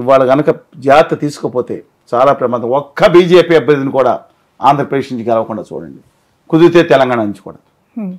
ఇవాళ కనుక జాగ్రత్త తీసుకోపోతే చాలా ప్రమాదం ఒక్క బీజేపీ అభ్యర్థిని కూడా ఆంధ్రప్రదేశ్ నుంచి గెలవకుండా చూడండి కుదిరితే తెలంగాణ నుంచి కూడా హ్మ్.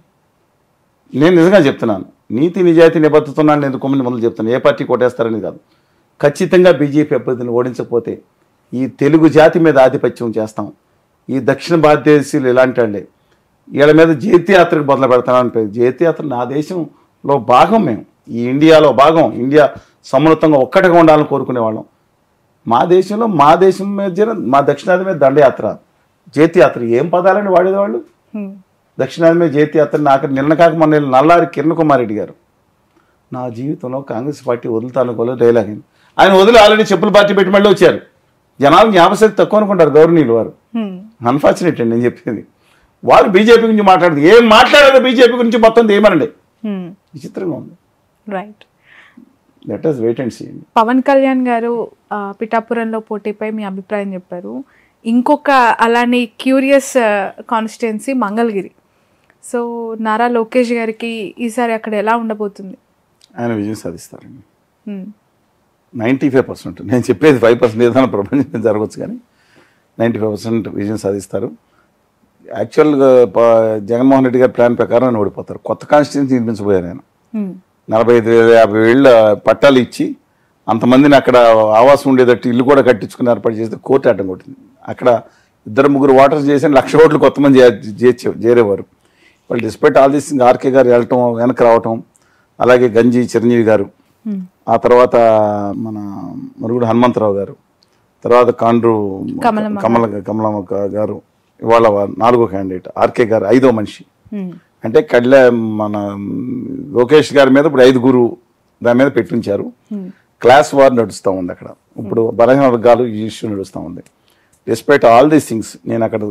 నేను నిజంగా చెప్తున్నాను నీతి నిజాయితీ నిబద్ధతున్నాను నేను కొమ్మిది మొదలు చెప్తాను ఏ పార్టీ కొట్టేస్తారని కాదు ఖచ్చితంగా బీజేపీ అభ్యర్థిని ఓడించకపోతే ఈ తెలుగు జాతి మీద ఆధిపత్యం చేస్తాం ఈ దక్షిణ భారతదేశీయులు ఇలాంటి వాళ్ళే వీళ్ళ మీద జైత్యాత్రకు మొదలు పెడతానని పేరు జైత్యాత్ర నా దేశంలో భాగం మేము ఈ ఇండియాలో భాగం ఇండియా సమున్నతంగా ఒక్కటిగా ఉండాలని కోరుకునేవాళ్ళం మా దేశంలో మా దేశం మీద జర- మా దక్షిణాది మీద దండయాత్ర జైత్యాత్ర ఏం పదాలని వాడేవాళ్ళు హ్మ్. దక్షిణాది మీద జైత్యాత్ర నాకు నిన్న కాక మొన్న వెళ్ళిన నల్లారి కిరణ్ కుమార్ రెడ్డి గారు నా జీవితంలో కాంగ్రెస్ పార్టీ వదులుతాను కూడా డైలాగ్ అయింది ఆయన వదిలి ఆల్రెడీ చెప్పుల పార్టీ పెట్టి మళ్ళీ వచ్చారు జనాలు జ్ఞాపశక్తి తక్కువ అనుకుంటారు గౌరవనీయులు వారు హ్మ్. అన్ఫార్చునేట్ అండి నేను చెప్పింది వారు బీజేపీ గురించి మాట్లాడదు ఏం మాట్లాడారు బీజేపీ గురించి మొత్తం ఏమనండి హ్మ్. విచిత్రంగా ఉంది right let us wait and see Pawan Kalyan గారు ఆ, పిఠాపురంలో పోటీపై మీ అభిప్రాయం చెప్పారు ఇంకొక అలానే curious constituency Mangalagiri so Nara Lokesh గారికి ఈసారి అక్కడ ఎలా ఉండబోతుంది ఆయన విజయం సాధిస్తారండి హ్మ్. నైంటీ ఫైవ్ పర్సెంట్ నేను చెప్పేది ఫైవ్ పర్సెంట్ ఏదైనా ప్రపంచం జరగవచ్చు కానీ నైంటీ ఫైవ్ పర్సెంట్ విజయం సాధిస్తారు యాక్చువల్గా ప- జగన్మోహన్ రెడ్డి గారి ప్లాన్ ప్రకారం ఆయన ఓడిపోతారు కొత్త కాన్స్టిట్యూన్సీ నిర్మించబోయారు ఆయన హ్మ్. నలభై ఐదు వేల యాభై వేళ్ళ పట్టాలు ఇచ్చి అంతమందిని అక్కడ ఆవాసం ఉండేటట్టు ఇల్లు కూడా కట్టించుకుని ఏర్పాటు చేస్తే కోర్టు అడ్డం కొట్టింది అక్కడ ఇద్దరు ముగ్గురు ఓటర్స్ చేసి లక్ష ఓట్లు కొత్త మంది చే- చేర్చే చేరేవారు వాళ్ళు డిస్పైట్ ఆల్ దిస్ ఆర్కే గారు వెళ్ళటం వెనక్కి రావటం అలాగే గంజి చిరంజీవి గారు హ్మ్. ఆ తర్వాత మన మరుగుడు హనుమంతరావు గారు తర్వాత కాండ్రు కమలమ్మ కమల కమలమ్మ గా- గారు ఇవాళ వా- నాలుగో క్యాండిడేట్ ఆర్కే గారు ఐదో మనిషి హ్మ్. అంటే కడ్ల మన లోకేష్ గారి మీద ఇప్పుడు ఐదుగురు దాని మీద పెట్టించారు హ్మ్. క్లాస్ వార్ నడుస్తూ ఉంది అక్కడ ఇప్పుడు బలహీన వర్గాలు ఈ ఇష్యూ నడుస్తూ ఉంది డిస్పైట్ ఆల్ దీస్ థింగ్స్ నేను అక్కడ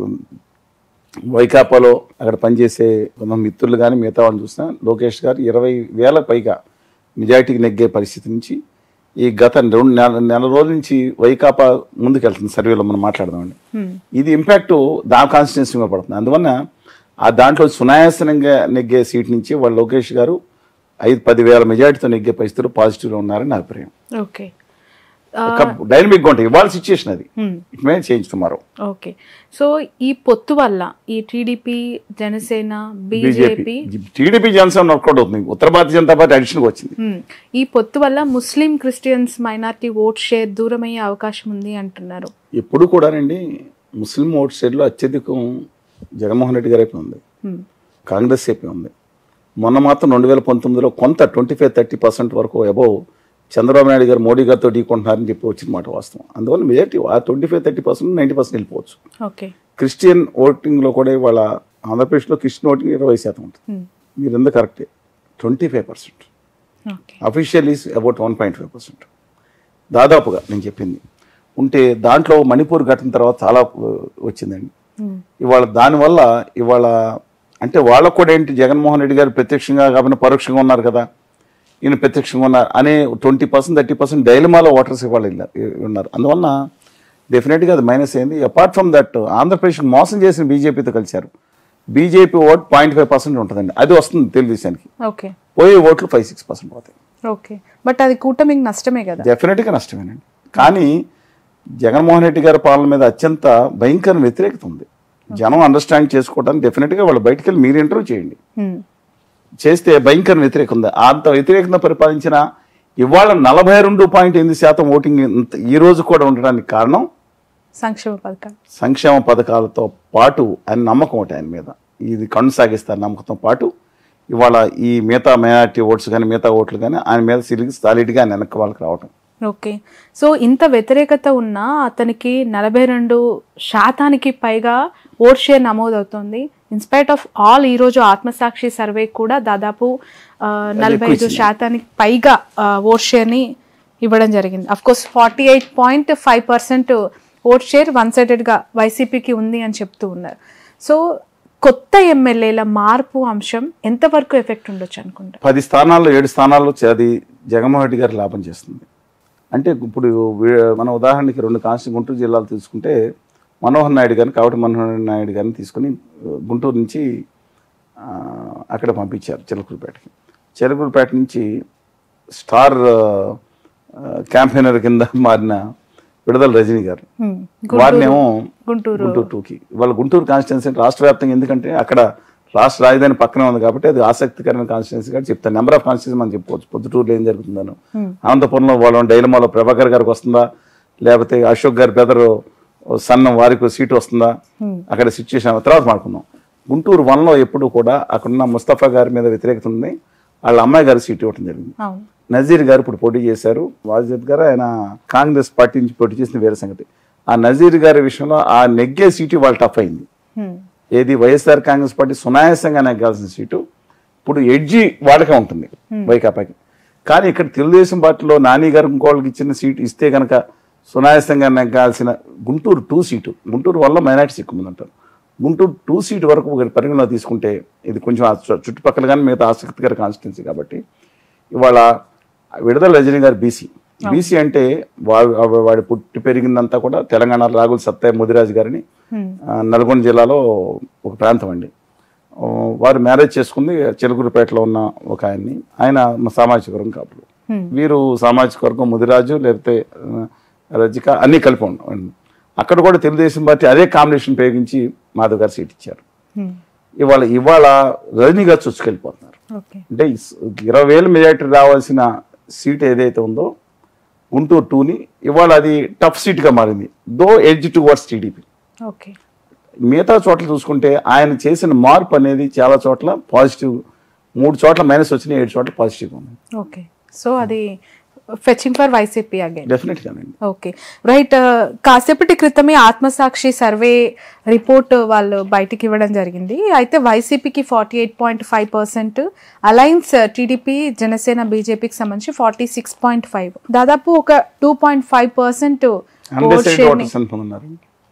వైకాపాలో అక్కడ పనిచేసే కొంతమంది మిత్రులు కానీ మిగతా వాళ్ళని చూసినా లోకేష్ గారు ఇరవై వేల పైగా మెజారిటీకి నెగ్గే పరిస్థితి నుంచి ఈ గత రెండు నెల నెల రోజుల నుంచి వైకాపా ముందుకెళ్తుంది సర్వేలో మనం మాట్లాడదామండి హ్మ్. ఇది ఇంపాక్ట్ దా కాన్స్టిట్యున్సీ మీద పడుతుంది అందువల్ల ఆ దాంట్లో సునాయాసనంగా నెగ్గే సీట్ నుంచి వాళ్ళు లోకేష్ గారు ఐదు పదివేల మెజారిటీతో నెగ్గే పరిస్థితులు పాజిటివ్గా ఉన్నారని నా అభిప్రాయం ఓకే ఒక డైనమిక్గా ఉంటాయి ఇవాళ సిచ్యుయేషన్ అది hmm. It may change tomorrow okay so ఈ పొత్తు వల్ల ఈ TDP Janasena BJP BJP TDP Janasena work out అవుతుంది ఉత్తర భారతీయ జనతా పార్టీ అడిషన్కి వచ్చింది హ్మ్. ఈ పొత్తు వల్ల Muslim Christians minority vote share దూరమయ్యే అవకాశం ఉంది అంటున్నారు ఎప్పుడు కూడానండి ముస్లిం ఓట్ షేర్లో అత్యధికం జగన్మోహన్ రెడ్డి గారి వైపు ఉంది హ్మ్. కాంగ్రెస్ వైపే ఉంది మొన్న మాత్రం రెండు వేల పంతొమ్మిదిలో కొంత ట్వంటీ ఫైవ్ థర్టీ పర్సెంట్ వరకు అబౌవ్ చంద్రబాబు నాయుడు గారు మోడీ గారితో ఢీకొంటున్నారని చెప్పి వచ్చిన మాట వాస్తవం అందువల్ల మెజార్టీ ఆ twenty five thirty percent ninety percent వెళ్ళిపోవచ్చు ఓకే క్రిస్టియన్ ఓటింగ్లో కూడా వాళ్ళ ఆంధ్రప్రదేశ్లో క్రిస్టియన్ ఓటింగ్ ఇరవై శాతం ఉంటుంది హ్మ్. మీరు ఎందుకు కరెక్టే twenty five percent okay official is about one point five percent దాదాపుగా నేను చెప్పింది ఉంటే దాంట్లో మణిపూర్ ఘటన తర్వాత చాలా ఆ, వచ్చిందండి హ్మ్. ఇవాళ దానివల్ల ఇవాళ అంటే వాళ్ళకు కూడా ఏంటి జగన్మోహన్ రెడ్డి గారు ప్రత్యక్షంగా కాకుండా పరోక్షంగా ఉన్నారు కదా ఈయన ప్రత్యక్షంగా ఉన్నారు అనే ట్వంటీ పర్సెంట్ థర్టీ పర్సెంట్ డైలమాలో ఓటర్స్ ఇవాళ ఇలా- ఉన్నారు అందువల్ల డెఫినెట్గా అది మైనస్ అయింది అపార్ట్ ఫ్రమ్ దట్ ఆంధ్రప్రదేశ్ మోసం చేసిన బీజేపీతో కలిశారు BJP vote point five percent ఉంటుందండి అది వస్తుంది తెలుగుదేశానికి ఓకే పోయే ఓట్లు ఫైవ్ సిక్స్ పర్సెంట్ పోతాయి ఓకే బట్ అది కూటమికి నష్టమే కదా డెఫినెట్గా నష్టమేనండి కానీ జగన్మోహన్ రెడ్డి గారి పాలన మీద అత్యంత భయంకర వ్యతిరేకత ఉంది జనం అండర్స్టాండ్ చేసుకోవడానికి డెఫినెట్గా వాళ్ళు బయటికి వెళ్ళి మీరు ఇంటర్వ్యూ చేయండి హ్మ్. చేస్తే భయంకర వ్యతిరేకత ఉంది అంత వ్యతిరేకత పరిపాలించిన ఇవాళ నలభై రెండు పాయింట్ ఎనిమిది శాతం ఓటింగ్ ఇంత- ఈ రోజు కూడా ఉండడానికి కారణం సంక్షేమ పథకాలు సంక్షేమ పథకాలతో పాటు ఆయన నమ్మకం ఒకటి ఆయన మీద ఇది కొనసాగిస్తారు నమ్మకంతో పాటు ఇవాళ ఈ మిగతా మైనార్టీ ఓట్స్ కానీ మిగతా ఓట్లు కానీ ఆయన మీద సిలిగి సాలిడ్గా ఆయన వెనక్కి వాళ్ళకి రావటం ఓకే సో ఇంత వ్యతిరేకత ఉన్నా అతనికి నలభై రెండు శాతానికి పైగా ఓట్ షేర్ నమోదవుతోంది ఇన్స్పైట్ ఆఫ్ ఆల్ ఈ రోజు ఆత్మసాక్షి సర్వే కూడా దాదాపు ఆ, నలభై ఐదు ఇచ్చింది. శాతానికి పైగా ఓట్ షేర్ని ఇవ్వడం జరిగింది of course forty eight point five percent vote share one సైడెడ్గా వైసీపీకి ఉంది అని చెప్తూ ఉన్నారు సో కొత్త ఎమ్మెల్యేల మార్పు అంశం ఎంతవరకు ఎఫెక్ట్ ఉండొచ్చు అనుకుంటా పది స్థానాల్లో ఏడు స్థానాల్లో చే- అది జగన్మోహన్ రెడ్డి గారి లాభం చేస్తుంది అంటే ఇప్పుడు వీ- మన ఉదాహరణకి రెండు కాన్స్టి గుంటూరు జిల్లాలు తీసుకుంటే మనోహర్ నాయుడు గారిని కావటి మనోహర్ నాయుడు గారిని తీసుకుని ఆ, గుంటూరు నుంచి ఆ, అక్కడ పంపించారు చిలకూరుపేటకి చిలకూరుపేట నుంచి స్టార్ ఆ, క్యాంపెయినర్ కింద మారిన విడుదల రజనీ గారు హ్మ్. వారినేమో గుంటూరు గుంటూరు టూకి వాళ్ళ గుంటూరు కాన్స్టిట్యున్సీ రాష్ట్ర వ్యాప్తంగా ఎందుకంటే అక్కడ రాష్ట్ర రాజధాని పక్కనే ఉంది కాబట్టి అది ఆసక్తికరమైన కాన్స్టిట్యున్సీ కాబట్టి చెప్తాను నెంబర్ ఆఫ్ కాన్స్టిట్యున్సీ మనం చెప్పుకోవచ్చు పొద్దుటూరులో ఏం జరుగుతుందను అనంతపురంలో వాళ్ళ డైలమాలో ప్రభాకర్ గారికి వస్తుందా లేకపోతే అశోక్ గారి బెదరు సన్న వారికి సీటు వస్తుందా అక్కడ సిచ్యువేషన్ తర్వాత మాట్లాడుకుందాం గుంటూరు వన్లో ఎప్పుడు కూడా అక్కడున్న ముస్తఫా గారి మీద వ్యతిరేకత ఉంది వాళ్ళ అమ్మాయి గారి సీటు ఇవ్వడం జరిగింది అవును నజీర్ గారు ఇప్పుడు పోటీ చేశారు వాజిద్ గారు ఆయన కాంగ్రెస్ పార్టీ నుంచి పోటీ చేసిన వేరే సంగతి ఆ నజీర్ గారి విషయంలో ఆ నెగ్గే సీటు వాళ్ళు టఫ్ అయింది హ్మ్. ఏది వైఎస్ఆర్ కాంగ్రెస్ పార్టీ సునాయాసంగా నెగ్గాల్సిన సీటు ఇప్పుడు ఎడ్జి వాళ్ళకే ఉంటుంది వైకాపాకి కానీ ఇక్కడ తెలుగుదేశం పార్టీలో నాని గారు ఇంకోళ్ళకి ఇచ్చిన సీటు ఇస్తే కనుక సునాయాసంగా నెగ్గాల్సిన గుంటూరు టూ సీటు గుంటూరు వల్ల మైనార్టీస్ ఎక్కువ మంది ఉంటారు గుంటూరు టూ సీట్ వరకు ఒకటి పరిగణలో తీసుకుంటే ఇది కొంచెం ఆ చు- చుట్టుపక్కల కానీ మిగతా ఆసక్తికర కాన్స్టిట్యున్సీ కాబట్టి ఇవాళ విడుదల రజనీ గారు బీసీ బీసీ అంటే వాడు వాడి పుట్టి పెరిగిందంతా కూడా తెలంగాణ రాగుల సత్తయ్య ముదిరాజు గారిని హ్మ్. ఆ, నల్గొండ జిల్లాలో ఒక ప్రాంతం అండి ఆ, వారు మ్యారేజ్ చేసుకుంది చిలుకూరుపేటలో ఉన్న ఒక ఆయన్ని ఆయన మా సామాజిక వర్గం కాపులు Hmm. వీరు సామాజిక వర్గం ముదిరాజు లేకపోతే ఆ, రజిక అన్నీ కలిపి ఉన్నాం అక్కడ కూడా తెలుగుదేశం పార్టీ అదే కాంబినేషన్ ఉపయోగించి మాధవ్ గారు సీట్ ఇచ్చారు హ్మ్. ఇవాళ ఇవాళ రజనీ గారు చుచ్చుకెళ్ళిపోతున్నారు ఓకే అంటే ఇస్- ఇరవై వేల మెజార్టీ రావాల్సిన సీట్ ఏదైతే ఉందో గుంటూరు టూని ఇవాళ అది టఫ్ సీట్గా మారింది దో edge to words TDP okay మిగతా చోట్ల చూసుకుంటే ఆయన చేసిన మార్పు అనేది చాలా చోట్ల పాజిటివ్ మూడు చోట్ల మైనస్ వచ్చినాయి ఏడు చోట్ల పాజిటివ్ ఉంది ఓకే సో అది ఫెచింగ్ ఫర్ వైసీపీ అగైన్ డెఫినెట్గానండి ఓకే రైట్ కాసేపటి క్రితమే ఆత్మసాక్షి సర్వే రిపోర్ట్ వాళ్ళు బయటికి ఇవ్వడం జరిగింది అయితే వైసీపీకి forty eight point five percent alliance TDP Janasena బీజేపీకి సంబంధించి ఫార్టీ సిక్స్ పాయింట్ ఫైవ్ దాదాపు ఒక two point five percent undecided voters అనుకుని ఉన్నారు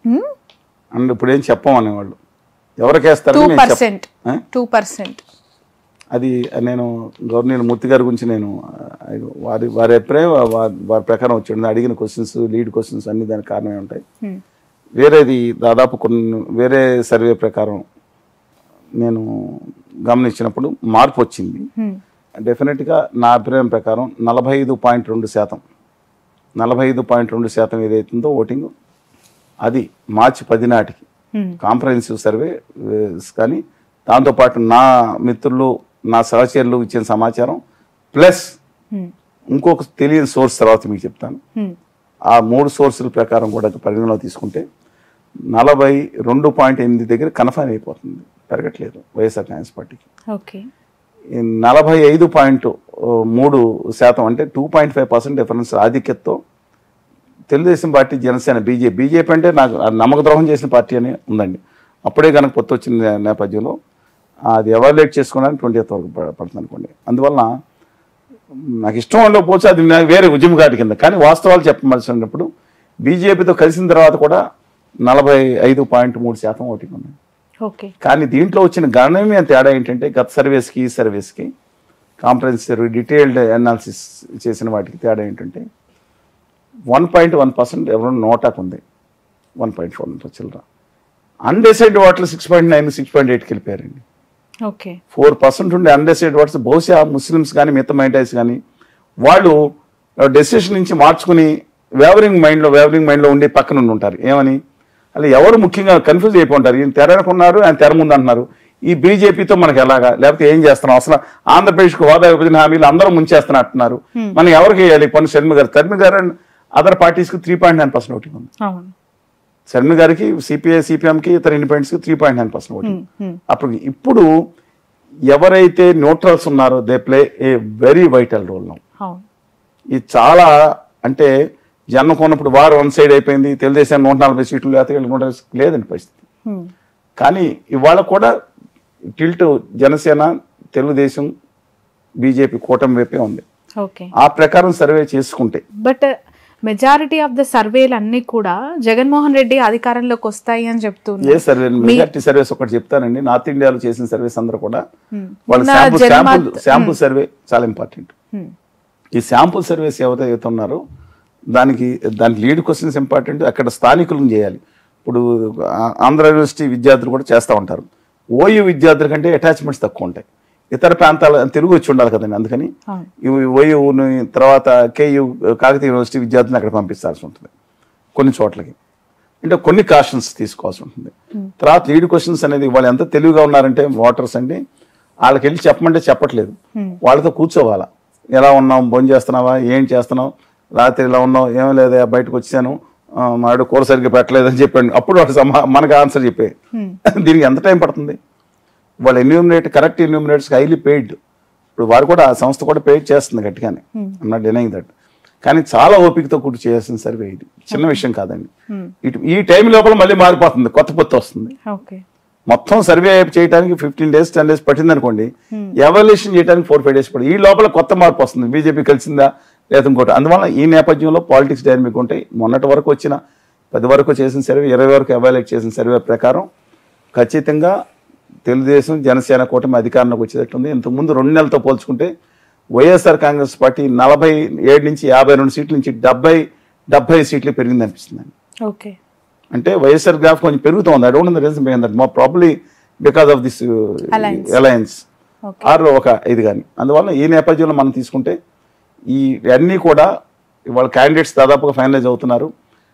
అండ్ ఇప్పుడు ఏం చెప్పం అనేవాళ్ళు ఎవరికేస్తారు టూ నేను చెప్ప- పర్సెంట్ ఆ? టూ పర్సెంట్ అది నేను గవర్నర్ మూర్తి గారి గురించి నేను ఆ, వారి వారి అభిప్రాయం వా- వారి ప్రకారం వచ్చాడు అడిగిన క్వశ్చన్స్ లీడ్ క్వశ్చన్స్ అన్ని దానికి కారణమే ఉంటాయి వేరేది దాదాపు కొన్ని వేరే సర్వే ప్రకారం నేను గమనించినప్పుడు మార్పు వచ్చింది డెఫినెట్గా నా అభిప్రాయం ప్రకారం నలభై ఐదు పాయింట్ రెండు శాతం నలభై ఐదు పాయింట్ రెండు శాతం ఏదైతుందో ఓటింగ్ అది మార్చి పది నాటికి కాంప్రహెన్సివ్ సర్వే వేస్ కానీ దాంతోపాటు నా మిత్రులు నా సహచరులు ఇచ్చిన సమాచారం ప్లస్ ఇంకొక తెలియని సోర్స్ తర్వాత మీకు చెప్తాను ఆ మూడు సోర్సుల ప్రకారం కూడా పరిగణలో తీసుకుంటే నలభై రెండు పాయింట్ ఎనిమిది దగ్గర కన్ఫర్మ్ అయిపోతుంది పెరగట్లేదు వైఎస్ఆర్ కాంగ్రెస్ పార్టీకి ఓకే ఈ నలభై ఐదు పాయింట్ మూడు శాతం అంటే two point five percent difference ఆధిక్యతతో Telugudesam party Janasena BJP BJP అంటే నాకు నమ్మక ద్రోహం చేసిన పార్టీ అని ఉందండి అప్పుడే కనుక పొత్తు వచ్చిన నే- నేపథ్యంలో అది ఎవాల్యుయేట్ చేసుకోవడానికి ట్వంటీ ఎయిత్ వరకు ప- పడుతుంది అనుకోండి అందువలన నాకు ఇష్టం ఉండకపోవచ్చు అది నాకు వేరే ఉద్యమకాటి కింద కానీ వాస్తవాలు చెప్పవలసినప్పుడు బీజేపీతో కలిసిన తర్వాత కూడా నలభై ఐదు పాయింట్ మూడు శాతం ఓటింగ్ ఉంది ఓకే కానీ దీంట్లో వచ్చిన గణనీయమైన తేడా ఏంటంటే గత సర్వీస్కి ఈ సర్వీస్కి కాంప్రహెన్సివ్ డీటెయిల్డ్ అనాలిసిస్ చేసిన వాటికి తేడా ఏంటంటే వన్ పాయింట్ వన్ పర్సెంట్ ఎవరు నోటాకు ఉంది వన్ పాయింట్ ఫోర్ చిల్లర undecided voter six point nine six point ఎయిట్కి వెళ్ళిపోయారండి ఓకే ఫోర్ పర్సెంట్ ఉండే అన్డిసైడ్ వాట్స్ బహుశా ముస్లిమ్స్ కానీ మిగతా మైనారిటీస్ కానీ వాళ్ళు డెసిషన్ నుంచి మార్చుకుని వేవరింగ్ మైండ్లో వేవరింగ్ మైండ్లో ఉండి పక్కన ఉండి ఉంటారు ఏమని అలా ఎవరు ముఖ్యంగా కన్ఫ్యూజ్ అయిపోయి ఉంటారు ఈయన తెర వెనకున్నారు ఆయన తెర ముందు అంటున్నారు ఈ బీజేపీతో మనకి ఎలాగా లేకపోతే ఏం చేస్తున్నాం అసలు ఆంధ్రప్రదేశ్కి హోదా విభజన హామీలు అందరూ ముంచేస్తున్నట్టున్నారు మనం ఎవరికి వేయాలి పన్ను శర్మ గారు శర్మ గారు అండ్ అదర్ పార్టీస్కి three point nine percent voting ఉంది అవును శర్మ గారికి సిపిఐ సిపిఎంకి ఇతర ఇండిపెండెంట్స్కి three point nine percent voting అప్పుడు ఇప్పుడు ఎవరైతే న్యూట్రల్స్ ఉన్నారో they play a very vital role now అవును ఇది చాలా అంటే జన్మ కొన్నప్పుడు వారు వన్ సైడ్ అయిపోయింది తెలుగుదేశం నూట నలభై సీట్లు లేకపోతే వీళ్ళకి నూట యాభై సీట్లు లేదండి పరిస్థితి Hmm. కానీ ఇవాళ కూడా టిల్ట్ జనసేన తెలుగుదేశం బీజేపీ కూటమి వైపే ఉంది ఓకే ఆ ప్రకారం సర్వే చేసుకుంటే బట్ మెజారిటీ ఆఫ్ ద సర్వేలు అన్ని కూడా జగన్మోహన్ రెడ్డి అధికారంలోకి వస్తాయి అని ఏ చెప్తున్నారు సర్వే మెజార్టీ సర్వేస్ ఒకటి చెప్తానండి నార్త్ ఇండియాలో చేసిన సర్వేస్ అందరూ కూడా Hmm. వాళ్ళ నిన్న sample Janamat- sample sample survey చాలా ఇంపార్టెంట్ Hmm. ఈ శాంపుల్ సర్వేస్ ఎవరైతే ఉన్నారో దానికి దానికి లీడ్ క్వశ్చన్స్ ఇంపార్టెంట్ అక్కడ స్థానికులను చేయాలి ఇప్పుడు ఆ- ఆంధ్ర యూనివర్సిటీ విద్యార్థులు కూడా చేస్తూ ఉంటారు ఓయూ విద్యార్థుల కంటే అటాచ్మెంట్స్ తక్కువ ఉంటాయి ఇతర ప్రాంతాల తెలుగు వచ్చి ఉండాలి కదండి అందుకని అవును ఇవి ఓయూ తర్వాత కేయూ కాకతీయ యూనివర్సిటీ విద్యార్థులను అక్కడ పంపించాల్సి ఉంటుంది కొన్ని చోట్లకి అంటే కొన్ని కాషన్స్ తీసుకోవాల్సి ఉంటుంది తర్వాత లీడ్ క్వశ్చన్స్ అనేది వాళ్ళు ఎంత తెలివిగా ఉన్నారంటే ఓటర్స్ అండి వాళ్ళకి వెళ్ళి చెప్పమంటే చెప్పట్లేదు వాళ్ళతో కూర్చోవాలా ఎలా ఉన్నాం భోజనం చేస్తున్నావా ఏం చేస్తున్నావు రాత్రి ఇలా ఉన్నావు ఏం లేదా బయటకు వచ్చాను ఆ, మాడు కూర సరిగ్గా పెట్టలేదని చెప్పాడు అప్పుడు వాడు సమా మనకు ఆన్సర్ చెప్పే దీనికి ఎంత టైం పడుతుంది వాళ్ళు enumerate correct enumerates highly paid ఇప్పుడు వారు కూడా ఆ సంస్థ కూడా పెయిడ్ చేస్తుంది గట్టిగానే ఐమ్ నాట్ డినైంగ్ దట్ కానీ చాలా ఓపికతో కూడి చేయాల్సిన సర్వే ఇది చిన్న విషయం కాదండి ఇటు ఈ టైం లోపల మళ్ళీ మారిపోతుంది కొత్త కొత్త వస్తుంది ఓకే మొత్తం సర్వే చేయడానికి ఫిఫ్టీన్ డేస్ టెన్ డేస్ పట్టింది అనుకోండి ఎవాల్యుయేషన్ చేయడానికి ఫోర్ ఫైవ్ డేస్ పడుతుంది ఈ లోపల కొత్త మార్పు వస్తుంది బీజేపీ కలిసిందా లేదా ఇంకోటి అందువల్ల ఈ నేపథ్యంలో పాలిటిక్స్ డైనమిక్ ఉంటాయి మొన్నటి వరకు వచ్చిన పది వరకు చేసిన సర్వే ఇరవై వరకు ఎవాల్యుయేట్ చేసిన సర్వే ప్రకారం ఖచ్చితంగా తెలుగుదేశం జనసేన కూటమి అధికారంలోకి వచ్చేటట్టుంది ఇంతకుముందు రెండు నెలలతో పోల్చుకుంటే వైఎస్ఆర్ కాంగ్రెస్ పార్టీ నలభై ఏడు నుంచి యాభై రెండు సీట్ల నుంచి డెబ్బై డెబ్బై సీట్లు పెరిగింది అనిపిస్తుంది ఓకే అంటే వైఎస్ఆర్ గ్రాఫ్ కొంచెం పెరుగుతోంది I don't know reason behind that మో probably because of this Alliance. Alliance okay or ఒక ఇది కానీ అందువల్ల ఈ నేపథ్యంలో మనం తీసుకుంటే ఈ అన్నీ కూడా ఇవాళ క్యాండిడేట్స్ దాదాపుగా ఫైనలైజ్ అవుతున్నారు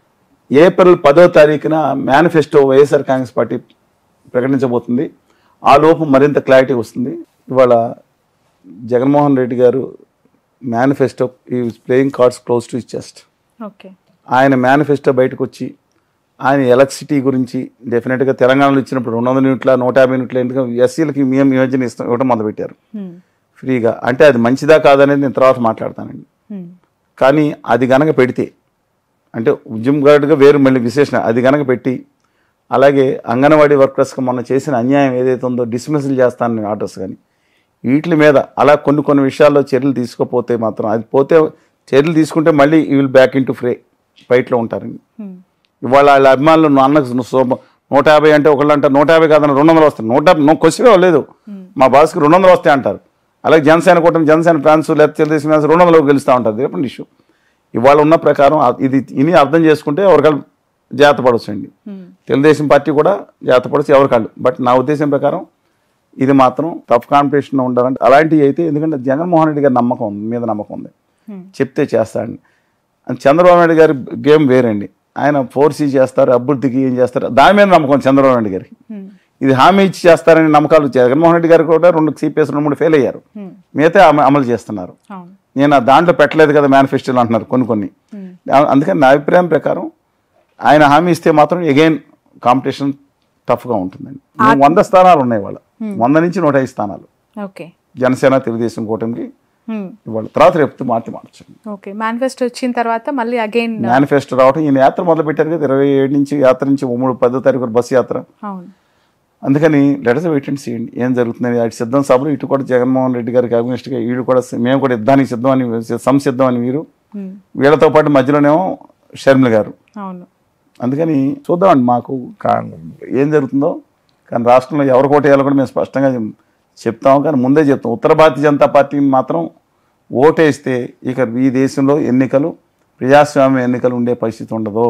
ఏప్రిల్ పదో తారీఖున మేనిఫెస్టో వైఎస్ఆర్ కాంగ్రెస్ పార్టీ ప్రకటించబోతుంది ఆ లోపు మరింత క్లారిటీ వస్తుంది ఇవాళ జగన్మోహన్ రెడ్డి గారు మేనిఫెస్టో ఈ playing cards close to chest okay ఆయన మేనిఫెస్టో బయటకు వచ్చి ఆయన ఎలక్ట్రిసిటీ గురించి డెఫినెట్గా తెలంగాణలో ఇచ్చినప్పుడు రెండు వందల యూనిట్ల నూట యాభై యూనిట్ల ఎందుకంటే ఎస్సీలకి మేము యోజన ఇస్తాం ఇవ్వడం మొదలుపెట్టారు ఫ్రీగా అంటే అది మంచిదా కాదనేది నేను తర్వాత మాట్లాడతానండి కానీ అది గనక పెడితే అంటే ఉద్యమ గార్డుగా వేరు మళ్ళీ విశేషణ అది గనక పెట్టి అలాగే అంగన్వాడీ వర్కర్స్కి మొన్న చేసిన అన్యాయం ఏదైతే ఉందో డిస్మిసల్ చేస్తానని ఆర్డర్స్ కానీ వీటి మీద అలా కొన్ని కొన్ని విషయాల్లో చర్యలు తీసుకోపోతే మాత్రం అది పోతే చర్యలు తీసుకుంటే మళ్ళీ ఈ will back into fray ఫైట్లో ఉంటారండి ఇవాళ వాళ్ళ అభిమానులు నువ్వు అన్నకు నువ్వు సో- నూట యాభై అంటే ఒకళ్ళు అంటారు నూట యాభై కాదని రెండు వందలు వస్తాయి నూట యాభై- నువ్వు క్వశ్చన్ లేదు మా బాస్కి రెండు వందలు వస్తాయి అంటారు అలాగే జనసేన కూటమి జనసేన ఫ్రాన్స్ లేకపోతే తెలుగుదేశం ఫ్రాన్స్ రెండు వందలు గెలుస్తూ ఉంటుంది రేపు ఇష్యూ ఇవాళ ఉన్న ప్రకారం ఆ- ఇది ఇని అర్థం చేసుకుంటే ఎవరికాళ్ళు జాగ్రత్త పడవచ్చండి తెలుగుదేశం పార్టీ కూడా జాగ్రత్త పడవచ్చు ఎవరికాళ్ళు బట్ నా ఉద్దేశం ప్రకారం ఇది మాత్రం టఫ్ కాంపిటీషన్ ఉండాలంటే అలాంటివి అయితే ఎందుకంటే జగన్మోహన్ రెడ్డి గారి నమ్మకం ఉంది మీద నమ్మకం ఉంది చెప్తే చేస్తాడని అని చంద్రబాబు నాయుడు గారి గేమ్ వేరండి ఆయన ఫోర్సీ చేస్తారు అభివృద్ధికి ఏం చేస్తారు దాని మీద నమ్మకం చంద్రబాబు నాయుడు గారికి ఇది హామీ ఇచ్చి చేస్తారని నమ్మకాలు జగన్మోహన్ రెడ్డి గారు కూడా రెండు సిపిఎస్ రెండు మూడు ఫెయిల్ అయ్యారు మిగతా అమ- అమలు చేస్తున్నారు అవును నేను ఆ దాంట్లో పెట్టలేదు కదా మేనిఫెస్టోలో అంటున్నారు కొన్ని కొన్ని ఆ- అందుకని నా అభిప్రాయం ప్రకారం ఆయన హామీ ఇస్తే మాత్రం ఎగైన్ కాంపిటీషన్ టఫ్గా ఉంటుందండి వంద స్థానాలు ఉన్నాయి వాళ్ళ వంద నుంచి నూట ఐదు స్థానాలు ఓకే జనసేన తెలుగుదేశం కూటమికి ఇవాళ తర్వాత రేపు మార్చి మార్చండి ఓకే మేనిఫెస్టో వచ్చిన తర్వాత మళ్ళీ అగైన్ మేనిఫెస్టో రావటం ఈయన యాత్ర మొదలు పెట్టారు కదా ఇరవై ఏడు నుంచి యాత్ర నుంచి మూడు పదో తారీఖు వరకు బస్సు యాత్ర అవును అందుకని లెటర్స్ వెయిట్ అండ్ చేయండి ఏం జరుగుతుంది అటు సిద్ధం సభలు ఇటు కూడా జగన్మోహన్ రెడ్డి గారికి అగ్నిస్ట్గా వీళ్ళు కూడా మేము కూడా యుద్ధానికి సిద్ధం అని సంసిద్ధం అని వీరు Hmm. వీళ్ళతో పాటు మధ్యలోనేమో షర్మిల గారు అవును అందుకని చూద్దామండి మాకు కా- ఏం జరుగుతుందో కానీ రాష్ట్రంలో ఎవరు కోటేయాలో కూడా మేము స్పష్టంగా చెప్తాం కానీ ముందే చెప్తాం ఉత్తర భారతీయ జనతా పార్టీ మాత్రం ఓటేస్తే ఇక ఈ దేశంలో ఎన్నికలు ప్రజాస్వామ్య ఎన్నికలు ఉండే పరిస్థితి ఉండదు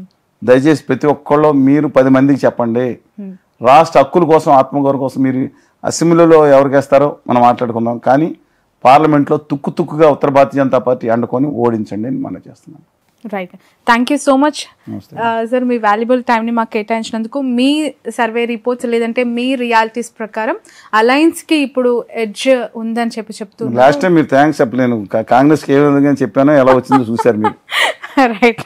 దయచేసి ప్రతి ఒక్కళ్ళు మీరు పది మందికి చెప్పండి రాష్ట్ర హక్కుల కోసం ఆత్మగౌరవం కోసం మీరు అసెంబ్లీలో ఎవరికి వేస్తారో మనం మాట్లాడుకుందాం కానీ పార్లమెంట్లో తుక్కు తుక్కుగా ఉత్తర భారతీయ జనతా పార్టీ అండుకొని ఓడించండి అని మనం చేస్తున్నాం right thank you so much నమస్తే. సార్ మీ వాల్యుబుల్ టైంని మాకు కేటాయించినందుకు మీ సర్వే రిపోర్ట్స్ లేదంటే మీ రియాలిటీస్ ప్రకారం అలయన్స్కి ఇప్పుడు ఎడ్జ్ ఉందని చెప్పి చెప్తున్నారు లాస్ట్ టైం మీరు థ్యాంక్స్ చెప్పలేను కా- కాంగ్రెస్కి ఏ విధంగా చెప్పానో ఎలా వచ్చిందో చూశారు మీరు రైట్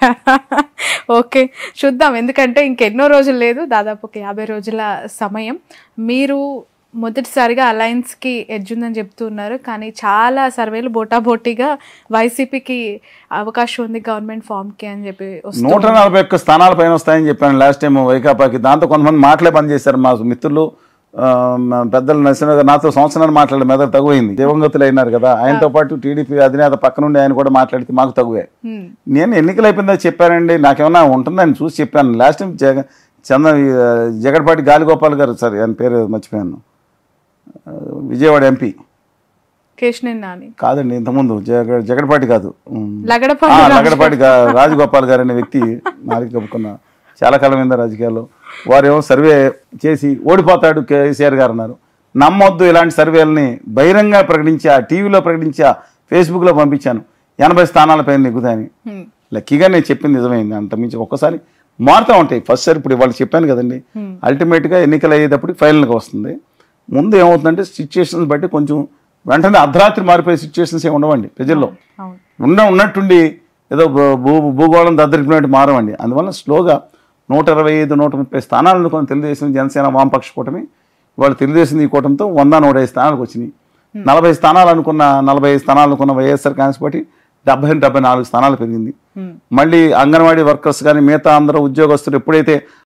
ఓకే చూద్దాం ఎందుకంటే ఇంకెన్నో రోజులు లేదు దాదాపు ఒక యాభై రోజుల సమయం మీరు మొదటిసారిగా అలయన్స్కి ఎడ్జ్ ఉందని చెప్తున్నారు కానీ చాలా సర్వేలు బోటాబోటీగా వైసీపీకి అవకాశం ఉంది గవర్నమెంట్ ఫామ్కి అని చెప్పి వస్తుంది నూట నలభై ఒక్క స్థానాల పైన వస్తాయని చెప్పాను లాస్ట్ టైం వైకాపాకి దాంతో కొంతమంది మాటలే పనిచేశారు మా మిత్రులు ఆ, మా పెద్దలు నరసింహ గారు నాతో సంవత్సరాలు మాట్లాడే మెదడు తగువైంది దివంగతులు అయినారు కదా ఆయనతో పాటు టీడీపీ అధినేత పక్కనుండి ఆయన కూడా మాట్లాడితే మాకు తగువే Hmm. నేను ఎన్నికలు అయిపోయిందా చెప్పానండి నాకేమన్నా ఉంటుందని చూసి చెప్పాను లాస్ట్ టైం జగ చంద్ర ఆ, జగన్పాటి గాలిగోపాల్ గారు సార్ ఆయన పేరు మర్చిపోయాను ఆ, విజయవాడ ఎంపీ కేశినేని నాని కాదండి ఇంతకుముందు జగ జగన్పాటి కాదు ఉమ్. లగడపాటి ఆ, రాజు. లగడపాటి గా- రాజగోపాల్ గారు అనే వ్యక్తి నాలుగు కప్పుకున్న చాలా కాలం మీద రాజకీయాల్లో వారు ఏమో సర్వే చేసి ఓడిపోతాడు కేసీఆర్ గారు అన్నారు నమ్మొద్దు ఇలాంటి సర్వేలని బహిరంగ ప్రకటించా టీవీలో ప్రకటించా ఫేస్బుక్లో పంపించాను ఎనభై స్థానాల పైన నెగ్గుతాయని Hmm. లక్కీగా నేను చెప్పింది నిజమైంది అంత మించి ఒక్కసారి మారుతూ ఉంటాయి ఫస్ట్ సార్ ఇప్పుడు వాళ్ళు చెప్పాను కదండి అల్టిమేట్గా ఎన్నికలు అయ్యేటప్పటికి ఫైనల్గా వస్తుంది ముందు ఏమవుతుందంటే సిచ్యుయేషన్స్ బట్టి కొంచెం వెంటనే అర్ధరాత్రి మారిపోయే సిచ్యుయేషన్స్ ఏమి ఉండవండి ప్రజల్లో అవును ఉన్న ఉన్నట్టుండి ఏదో భూ- భూ భూగోళం దద్దరిపినట్టు మారవండి అందువల్ల స్లోగా నూట ఇరవై ఐదు నూట ముప్పై స్థానాలు అనుకున్న తెలుగుదేశం జనసేన వామపక్ష కూటమి వాళ్ళు తెలుగుదేశం ఈ కూటమితో వంద నూట ఐదు స్థానాలకు వచ్చినాయి నలభై స్థానాలు అనుకున్న నలభై ఐదు స్థానాలు అనుకున్న వైఎస్ఆర్ కాంగ్రెస్ పార్టీ డెబ్బై డెబ్బై నాలుగు స్థానాలు పెరిగింది Hmm. మళ్ళీ అంగన్వాడీ వర్కర్స్ కానీ మిగతా అందరూ ఉద్యోగస్తులు ఎప్పుడైతే